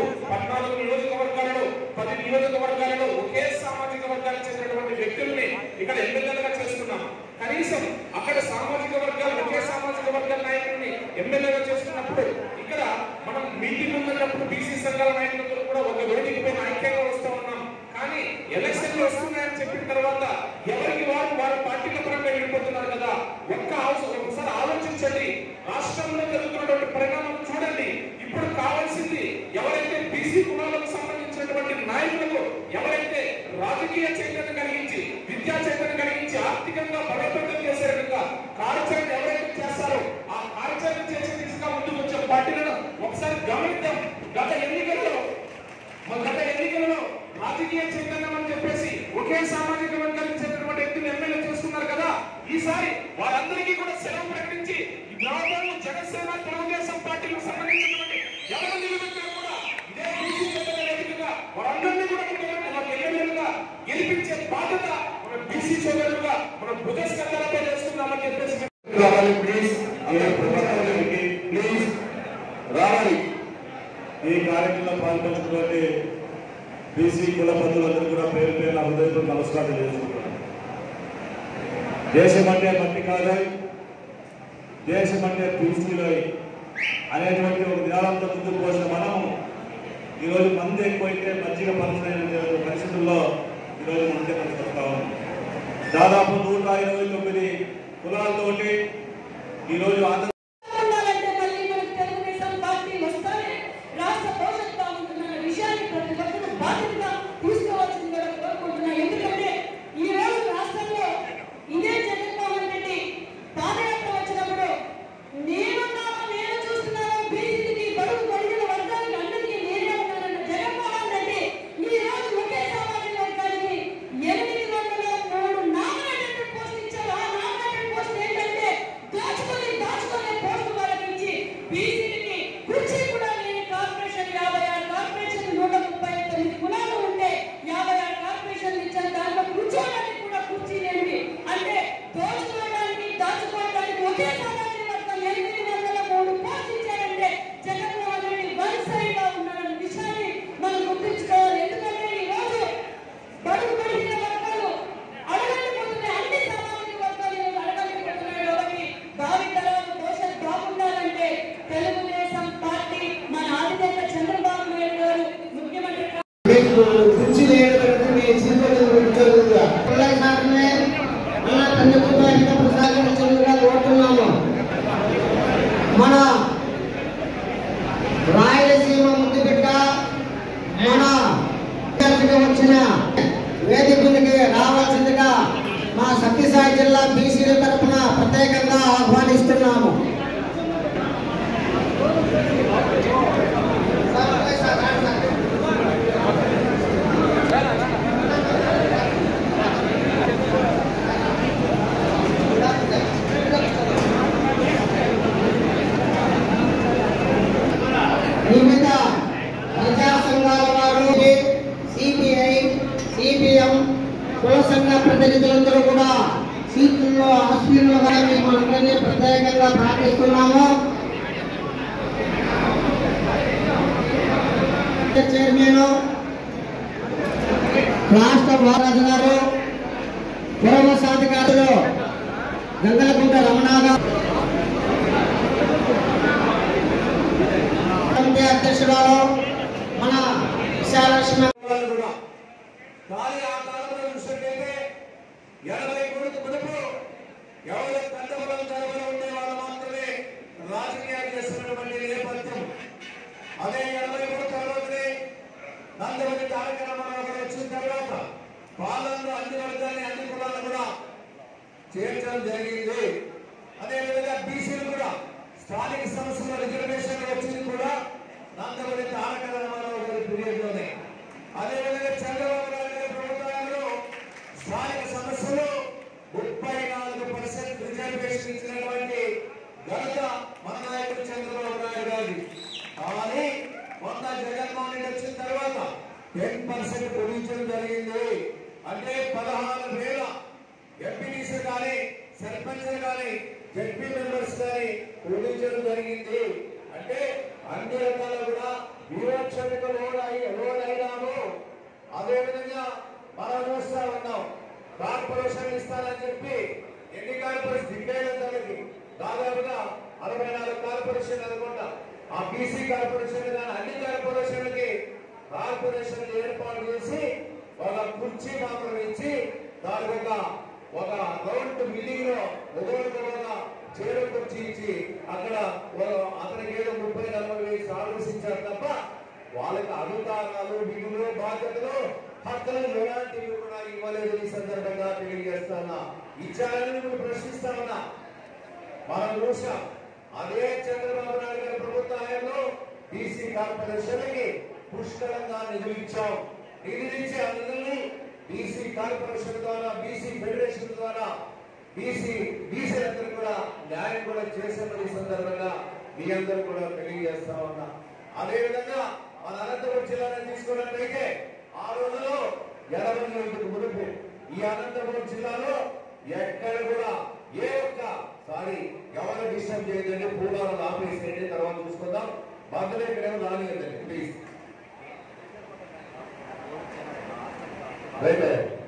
పద్నాలుగు నియోజకవర్గాలలో పది నియోజకవర్గాలలో ఒకే సామాజిక వర్గానికి చెందినటువంటి వ్యక్తుల్ని ఇక్కడ ఎమ్మెల్యేలుగా చేస్తున్నాం కనీసం అక్కడ సామాజిక వర్గాలు ఒకే సామాజిక వర్గాల నాయకుడిని ఎమ్మెల్యేగా చేస్తున్నప్పుడు ఇక్కడ మనం మీటింగ్ ఉన్నప్పుడు బీసీ సంఘాల నాయకులతో కూడా ఒక వేదిక పైన ఐక్యంగా వస్తూ ఉన్నాం కానీ ఎలక్షన్లు వస్తున్నాయని చెప్పిన తర్వాత ఎవరికి వారు వారి పార్టీల పరంగా వెళ్ళిపోతున్నారు కదా ఒక్క అవసరం ఒకసారి ఆలోచించండి రాష్ట్రంలో జరుగుతున్నటువంటి పరిణామం చూడండి ఇప్పుడు కావాల్సింది ఎవరైతే బీసీ కులాలకు సంబంధించినటువంటి నాయకులకు ఎవరైతే రాజకీయ చైతన్యం కలిగించి విద్యా చైతన్యం కలిగించి ఆర్థికంగా బలోపేతం చేసే విధంగా కార్యాచరణ ఎవరైతే చేస్తారో ఆ కార్యాచరణ చేసే దిశగా ముందుకు వచ్చే పార్టీలను ఒకసారి గమనిద్దాం గత ఎన్నికల్లో మన గత ఎన్నికలలో రాజకీయ చైతన్యం అని చెప్పేసి ఒకే సామాజిక వర్గానికి చెందినటువంటి వ్యక్తులు ఎమ్మెల్యే చేసుకున్నారు కదా ఈసారి వారందరికీ కూడా సెలవు ప్రకటించి ఈ గ్రామాల్లో జనసేన తెలుగుదేశం పార్టీలకు సంబంధించినటువంటి ఎవరు నిలబెట్టారు కూడా ఇదే బీసీ ఎమ్మెల్యే వేదికగా వారందరినీ కూడా మన ఎమ్మెల్యేలుగా గెలిపించే బాధ్యత మన బీసీ సోదరులుగా మన భుజస్కంధాలపై చేస్తున్నామని చెప్పేసి రావాలి ప్లీజ్ అందరూ ప్రభుత్వానికి ప్లీజ్ రావాలి ఈ కార్యక్రమంలో పాల్పంచుకున్నటువంటి బీసీ కుల బంధువులందరూ కూడా పేరు పేరు హృదయంతో నమస్కారం చేసుకుంటున్నాను దేశం అంటే మట్టి కాదు దేశం అంటే బీసీలో అనేటువంటి ఒక నిరాళంతో ముందుకు పోసిన మనం ఈరోజు మంది ఎక్కువైతే మజ్జిగ పరిస్థితి పరిస్థితుల్లో ఈరోజు ముందే వస్తా ఉన్నాం దాదాపు నూట ఇరవై తొమ్మిది కులాలతోటి ఈరోజు ఆంధ్ర ఉండాలంటే మళ్ళీ మనకు తెలుగుదేశం పార్టీ వస్తానే రాష్ట్ర భవిష్యత్తు ఉంటున్న విషయాన్ని ప్రతి ఒక్కరూ బాధ్యతగా తీసుకోవాల్సిందిగా కోరుకుంటున్నా ఎందుకంటే ఈ రోజు రాష్ట్రంలో ఇదే జగన్మోహన్ రెడ్డి పాదయాత్ర వచ్చినప్పుడు నేనున్నాను నేను చూస్తున్నాను బీసీకి బడుగు బడిగిన వర్గానికి అందరికీ నేనే ఉన్నానన్న జగన్మోహన్ రెడ్డి ఈ రోజు ఒకే సామాజిక వర్గానికి ఎనిమిది వందల మూడు నామినేటెడ్ పోస్ట్ ఇచ్చారు ఆ నామినేటెడ్ పోస్ట్ ఏంటంటే దాచుకొని దాచుకొని పోస్ట్ వాళ్ళకి ఇచ్చి బీసీకి కుర్చీ కూడా లేని కార్పొరేషన్ యాభై ఆరు కార్పొరేషన్ నూట ముప్పై తొమ్మిది కులాలు ఉంటే యాభై ఆరు కార్పొరేషన్ ఇచ్చారు దాంట్లో కూర్చోడానికి కూడా కుర్చీ లేనివి అంటే దోచుకోవడానికి దాచుకోవడానికి ఒకే సామాజిక వర్గం ఎనిమిది వందల మూడు పోస్ట్ ఇచ్చారంటే జగన్మోహన్ రెడ్డి వన్ సైడ్ గా ఉన్నారన్న విషయాన్ని మనం గుర్తుంచుకోవాలి ఎందుకంటే ఈ రోజు బడుగు బడిగిన వర్గాలు అడగలేకపోతున్నాయి అన్ని సామాజిక వర్గాలు ఈరోజు అడగలేకపోతున్నాయి కాబట్టి భావితరాలు భవిష్యత్ బాగుండాలంటే తెలుగుదేశం పార్టీ మన అధినేత చంద్రబాబు నాయుడు గారు ముఖ్యమంత్రి మీకు కుర్చీ లేకపోతే మీ జీవితం జరుగుతుందా పిల్లల సాధనే మన తండ్రి కుటుంబానికి సహకరించకుండా కోరుతున్నాము మన రాయలసీమ ముద్దుబిడ్డ మన విద్యార్థిగా వచ్చిన వేదికలకి రావాల్సిందిగా మా సత్యసాయి జిల్లా బీసీల తరఫున ప్రత్యేకంగా ఆహ్వానిస్తున్నాము వివిధ ప్రజా సంఘాల వారు సిపిఐ సిపిఎం కుల సంఘ ప్రతినిధులందరూ కూడా సీట్లలో ఆశ్వీనులుగా మేము అందరినీ ప్రత్యేకంగా ప్రార్థిస్తున్నాము చైర్మన్ రాష్ట్ర మహారాజు గారు పురమ సాధికారులు గంగలకుంట రమణ గారు కమిటీ అధ్యక్షురాలు మన విశాలక్ష్మి వాళ్ళు కూడా కానీ ఆ కాలంలో చూసినట్లయితే ఎనభై కొడుకు కొడుకు ఎవరు పెద్దబలం చదవలో ఉండే వాళ్ళు మాత్రమే రాజకీయాలు చేస్తున్నటువంటి నేపథ్యం అదే ఎనభై మూడు తర్వాతనే నందమూరి తారక రామారావు గారు వచ్చిన తర్వాత పాలనలో అన్ని వర్గాన్ని అన్ని కులాలను కూడా చేర్చడం జరిగింది అదేవిధంగా బీసీలు కూడా స్థానిక సంస్థల రిజర్వేషన్ వచ్చింది కూడా నందమూరి తారక రామారావు గారి పీరియడ్లోనే అదేవిధంగా చంద్రబాబు నాయుడు గారి ప్రభుత్వంలో స్థానిక సమస్యలు ముప్పై నాలుగు పర్సెంట్ రిజర్వేషన్ ఇచ్చినటువంటి ఘనత మన నాయకుడు చంద్రబాబు నాయుడు గారి కానీ మొన్న జగన్మోహన్ రెడ్డి వచ్చిన తర్వాత టెన్ పర్సెంట్ పొడిగించడం జరిగింది అంటే పదహారు వేల ఎంపీటీసీ కానీ సర్పంచ్లు కానీ జడ్పీ మెంబర్స్ కానీ పొడిగించడం జరిగింది అంటే అన్ని రకాల కూడా వివక్షతకు లోనై లోనైనాము అదేవిధంగా మనం చూస్తా ఉన్నాం కార్పొరేషన్ ఇస్తానని చెప్పి ఎన్ని కార్పొరేషన్ దిగ్గైనంతలకి దాదాపుగా అరవై నాలుగు కార్పొరేషన్ అనుకుంటా ఆ బీసీ కార్పొరేషన్ కానీ అన్ని కార్పొరేషన్లకి కార్పొరేషన్ ఏర్పాటు చేసి ఒక కుర్చీ మాత్రం ఇచ్చి దానికి ఒక ఒక రౌండ్ బిల్డింగ్ లో ఒకరికి ఒక చీర కుర్చీ ఇచ్చి అక్కడ ఒక- అతనికి ఏదో ముప్పై నలభై వేలు సాలరీస్ ఇచ్చారు తప్ప వాళ్ళకి అధికారాలు విధులు బాధ్యతలు హక్కులు ఎలాంటివి కూడా ఇవ్వలేదు ఈ సందర్భంగా తెలియజేస్తానా ఇచ్చారని మేము ప్రశ్నిస్తామన్నా మనం చూసాం అదే చంద్రబాబు నాయుడు గారి ప్రభుత్వ హయాంలో బీసీ కార్పొరేషన్కి పుష్కలంగా నిధులు ఇచ్చాం నిధులు ఇచ్చే ఆ నిధుల్ని బీసీ కార్పొరేషన్ ద్వారా బీసీ ఫెడరేషన్ ద్వారా బీసీ బీసీలందరూ కూడా న్యాయం కూడా చేసామని ఈ సందర్భంగా మీ అందరూ కూడా తెలియజేస్తా ఉన్నా అదే విధంగా మన అనంతపురం జిల్లాను తీసుకున్నట్లయితే ఆ రోజులో ఎనభై ఎనిమిది మునుపు ఈ అనంతపురం జిల్లాలో ఎక్కడ కూడా ఏ ఒక్క సారీ ఎవరు డిస్టర్బ్ చేయదండి పూలాలను ఆపేసేయండి తర్వాత చూసుకుందాం మధ్యలో ఇక్కడేమో రానియద్దండి ప్లీజ్ రైట్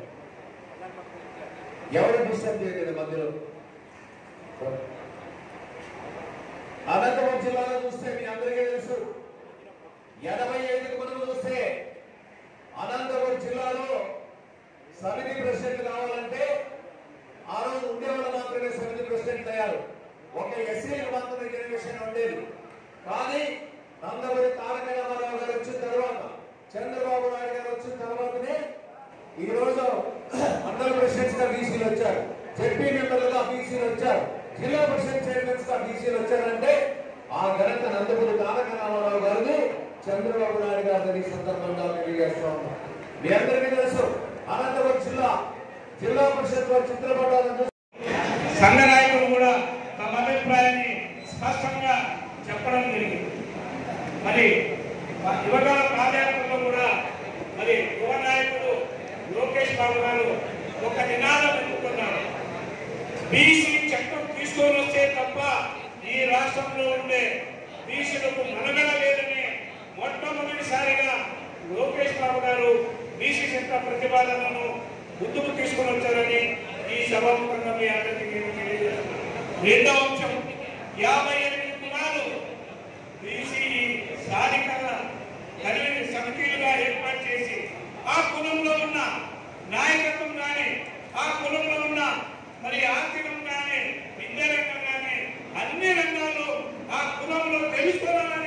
ఎవరు డిస్టర్బ్ చేయలేదు మధ్యలో అనంతపురం జిల్లాలో చూస్తే మీ అందరికీ తెలుసు ఎనభై ఐదుకు మనం చూస్తే అనంతపురం జిల్లాలో సమితి ప్రెసిడెంట్ కావాలంటే ఆ రోజు ఉండేవాళ్ళు మాత్రమే సమితి ప్రెసిడెంట్ అయ్యారు ఒక ఎస్సీలకు మాత్రమే రిజర్వేషన్ ఉండేది కానీ నందమూరి తారక రామారావు గారు వచ్చిన తర్వాత చంద్రబాబు నాయుడు గారు వచ్చిన తర్వాతనే ఈ రోజు మండల ప్రెసిడెంట్స్ గా బీసీలు వచ్చారు జడ్పీ మెంబర్లుగా బీసీలు వచ్చారు జిల్లా పరిషత్ చైర్మన్స్ గా బీసీలు వచ్చారంటే ఆ ఘనత నందమూరి తారక రామారావు గారిని చంద్రబాబు నాయుడు గారిని ఈ సందర్భంగా తెలియజేస్తా ఉన్నాం మీ అందరికీ తెలుసు అనంతపురం జిల్లా జిల్లా పరిషత్ వారి చిత్రపటాలను చూసి సంఘ నాయకులు కూడా తమ అభిప్రాయాన్ని స్పష్టంగా చెప్పడం జరిగింది మరి యువకాల పాదయాత్రలో కూడా మరి యువ నాయకుడు లోకేష్ బాబు గారు ఒక నినాదం ఎన్నుకున్నారు బీసీ చట్టం తీసుకొని వస్తే తప్ప ఈ రాష్ట్రంలో ఉండే బీసీలకు మనగడ లేదని మొట్టమొదటిసారిగా లోకేష్ బాబు గారు బీసీ చట్ట ప్రతిపాదనను ముందుకు తీసుకొని వచ్చారని ఈ సభాముఖంగా మీ అందరికీ నేను తెలియజేస్తున్నాను రెండవ అంశం యాభై ఎనిమిది కులాలు బీసీ సాధికార కలిగిన సమితిలుగా ఏర్పాటు చేసి ఆ కులంలో ఉన్న నాయకత్వం కానీ ఆ కులంలో ఉన్న మరి ఆర్థికం కానీ విద్యా రంగం కానీ అన్ని రంగాల్లో ఆ కులంలో తెలుసుకోవాలని